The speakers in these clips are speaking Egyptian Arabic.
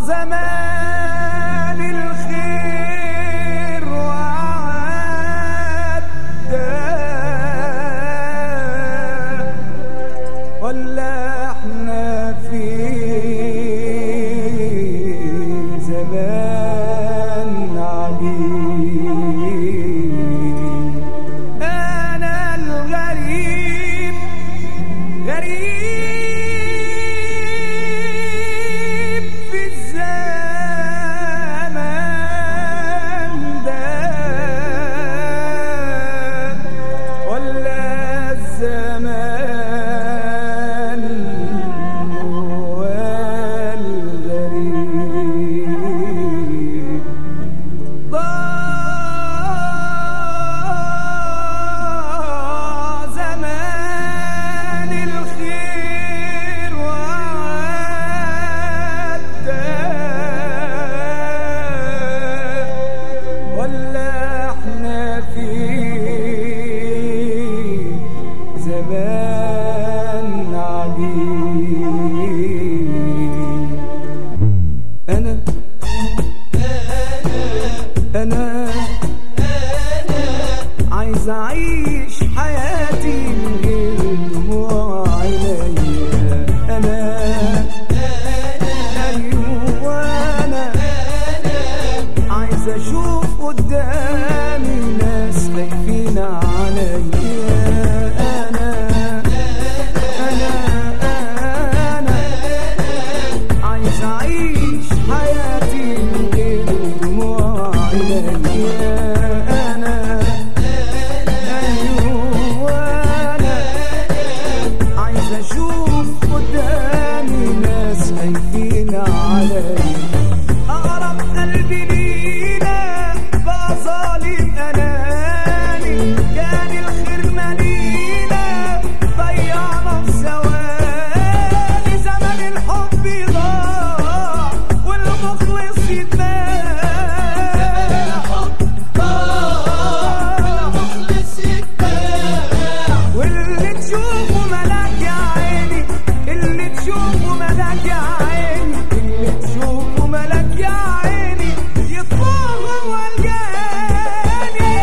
زمان الخير وعدى ولا احنا في زمان عجيب انا الغريب غريب في الزمان ده ولا الزمان هو الغريب ضاع زمان الخير وعدى ولا احنا في زمان عجيب انا انا عايز اعيش حياتي من غير دموع عينيا انا ايوه انا عايز اشوف قدامي ناس خايفين عليا انا انا انا عايز اعيش حياتي من غير دموع عينيا انا ايوه انا عايز اشوف قدامي ناس خايفين عليا اقرب قلبي لينا بقى ظالم اناني كان الخير مالينا ضيعنا في ثواني زمن الحب ضاع والمخلص يتباع واللي تشوفه ملاك يا عيني اللي تشوفه ملاك يا عيني اللي تشوفه ملاك يا عيني يطلع هو الجاني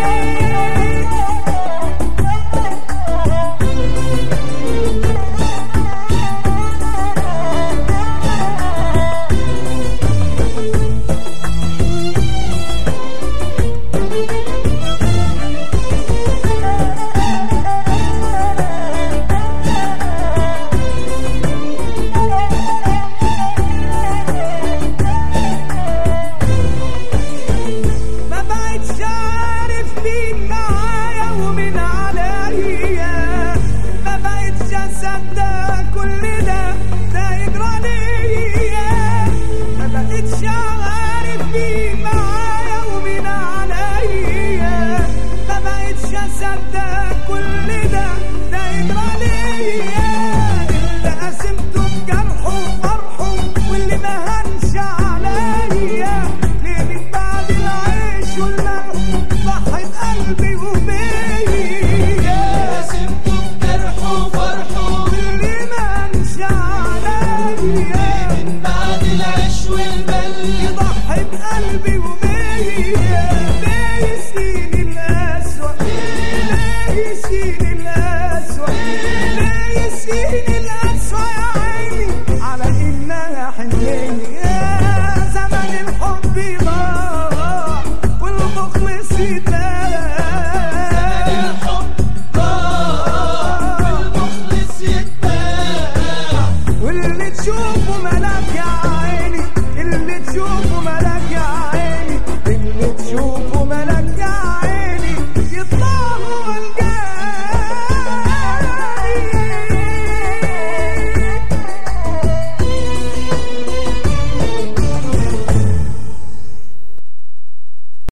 ما بقتش عارف مين معايا ومين عليا ما بقتش اصدق كل ده ده يجرى ليا ما بقتش عارف مين معايا ومين عليا ما بقتش اصدق كل ده ده يجرى ليا اللي قسمته بجرحه وفرحه واللي ما هنش عليا ليه من بعد العيش والملح ضحت قلبي وبيا قسمته بجرحه وفرحه واللي ما هنش عليا من بعد العيش والمل يضحي بقلبي وبيا ليه يسقيني الأسوأ ليه يسقيني الأسوأ ليه يسقيني الأسوأ يا عيني على إنها حنية يا زمن الحب ضاع والمخلص يتباع الحب ضاع والمخلص يتباع واللي تشوفه ملاك يا عيني اللي تشوفه ملاك يا